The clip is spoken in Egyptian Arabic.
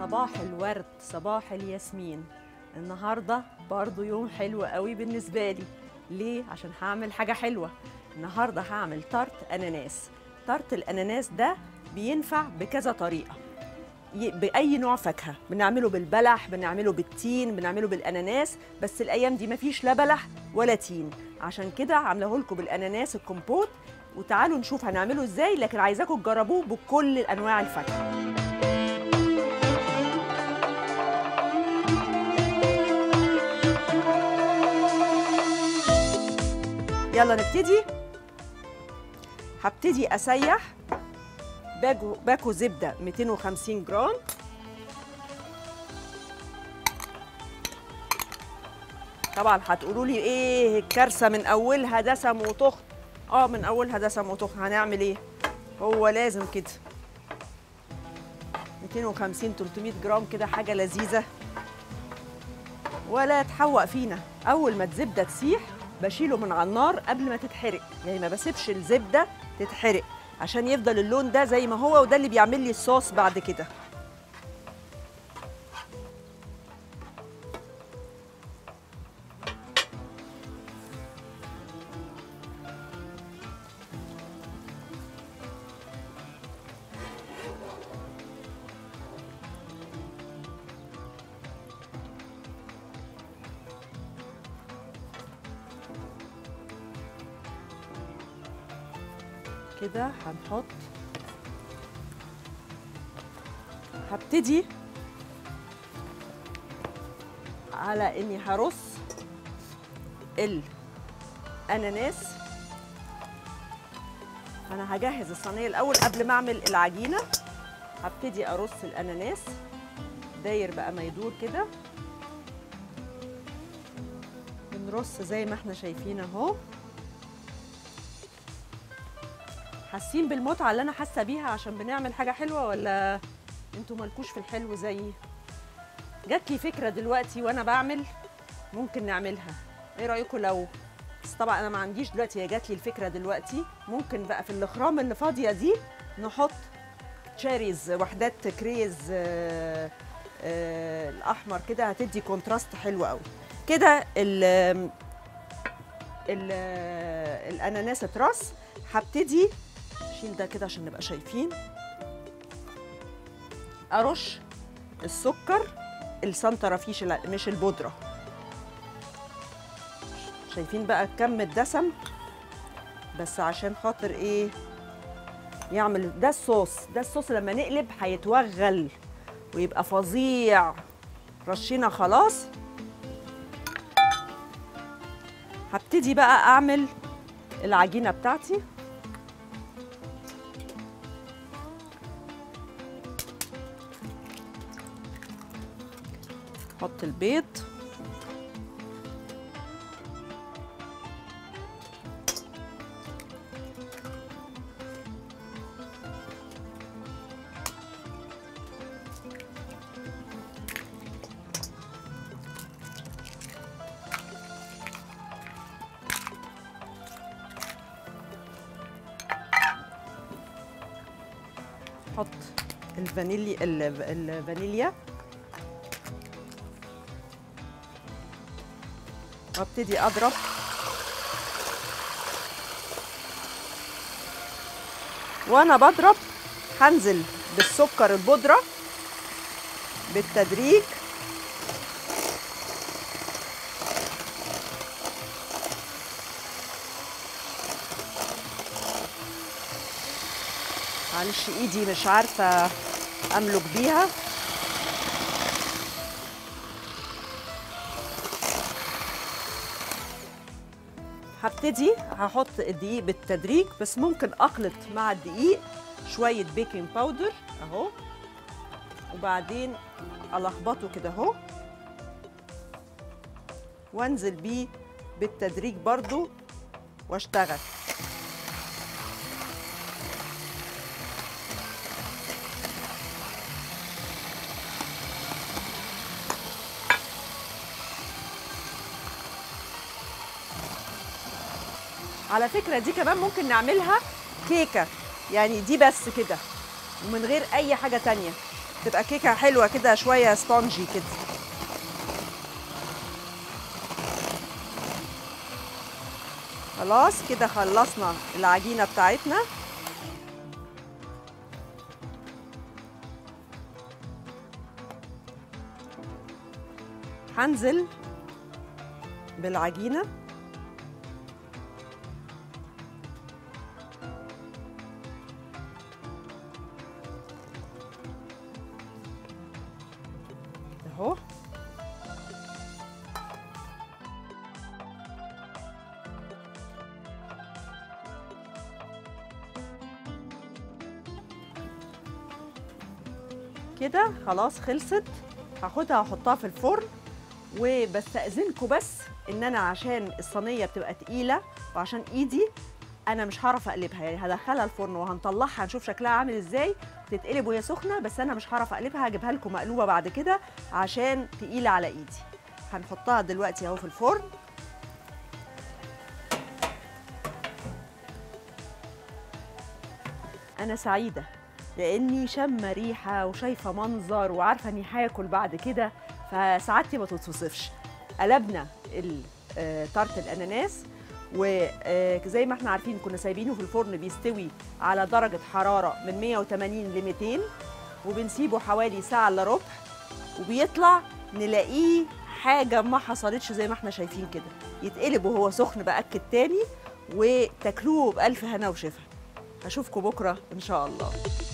صباح الورد صباح الياسمين النهارده برضو يوم حلو قوي بالنسبه لي ليه عشان هعمل حاجه حلوه النهارده هعمل تارت اناناس تارت الاناناس ده بينفع بكذا طريقه ي- باي نوع فاكهه بنعمله بالبلح بنعمله بالتين بنعمله بالاناناس بس الايام دي مفيش لا بلح ولا تين عشان كده عامله لكم بالاناناس الكومبوت وتعالوا نشوف هنعمله ازاي لكن عايزاكم تجربوه بكل انواع الفاكهه يلا نبتدي هبتدي اسيح باكو باكو زبده 250 جرام طبعا هتقولوا لي ايه الكارثه من اولها دسم وتخن اه من اولها دسم وتخن هنعمل ايه هو لازم كده 250 300 جرام كده حاجه لذيذه ولا تحوق فينا اول ما الزبده تسيح بشيله من على النار قبل ما تتحرق يعني ما بسيبش الزبده تتحرق عشان يفضل اللون ده زي ما هو وده اللي بيعمل لي الصوص بعد كده كده هنحط هبتدي على اني هرص الاناناس انا هجهز الصينيه الاول قبل ما اعمل العجينه هبتدي ارص الاناناس داير بقى ما يدور كده بنرص زي ما احنا شايفين اهو حاسين بالمتعه اللي انا حاسه بيها عشان بنعمل حاجه حلوه ولا انتوا مالكوش في الحلو زيي جات لي فكره دلوقتي وانا بعمل ممكن نعملها ايه رايكم لو بس طبعا انا ما عنديش دلوقتي هي جات لي الفكره دلوقتي ممكن بقى في الاخرام اللي فاضيه دي نحط تشيريز وحدات كريز آه، آه، الاحمر كده هتدي كونتراست حلو قوي كده ال ال الاناناس اترص هبتدي شيل ده كده عشان نبقى شايفين ارش السكر السنترافيش لا، مش البودره شايفين بقى كم الدسم بس عشان خاطر ايه يعمل ده الصوص ده الصوص لما نقلب هيتوغل ويبقى فظيع رشينا خلاص هبتدي بقى اعمل العجينه بتاعتي احط البيض احط الفانيليا ال- الفانيليا وابتدي اضرب وانا بضرب هنزل بالسكر البودره بالتدريج معلش ايدي مش عارفه املك بيها هبتدي هحط الدقيق بالتدريج بس ممكن اخلط مع الدقيق شويه بيكنج باودر اهو وبعدين الخبطه كده اهو وانزل بيه بالتدريج برضو واشتغل على فكرة دي كمان ممكن نعملها كيكة يعني دي بس كده ومن غير أي حاجة تانية تبقى كيكه حلوه كده شويه سبونجي كده خلاص كده خلصنا العجينه بتاعتنا هنزل بالعجينه اهو كده خلاص خلصت هاخدها احطها في الفرن وبستأذنكم بس ان انا عشان الصينيه بتبقى تقيله وعشان ايدي انا مش هعرف اقلبها يعني هدخلها الفرن وهنطلعها نشوف شكلها عامل ازاي تتقلب وهي سخنه بس انا مش هعرف اقلبها هجيبها لكم مقلوبه بعد كده عشان تقيله على ايدي هنحطها دلوقتي اهو في الفرن انا سعيده لاني شامه ريحه وشايفه منظر وعارفه اني هاكل بعد كده فسعادتي ما تتوصفش قلبنا ال- آه، تارت الاناناس وزي ما احنا عارفين كنا سايبينه في الفرن بيستوي على درجه حراره من 180 ل 200 وبنسيبه حوالي ساعه الا ربع وبيطلع نلاقيه حاجه ما حصلتش زي ما احنا شايفين كده يتقلب وهو سخن باكد تاني وتاكلوه بالف هنا وشفا اشوفكم بكره ان شاء الله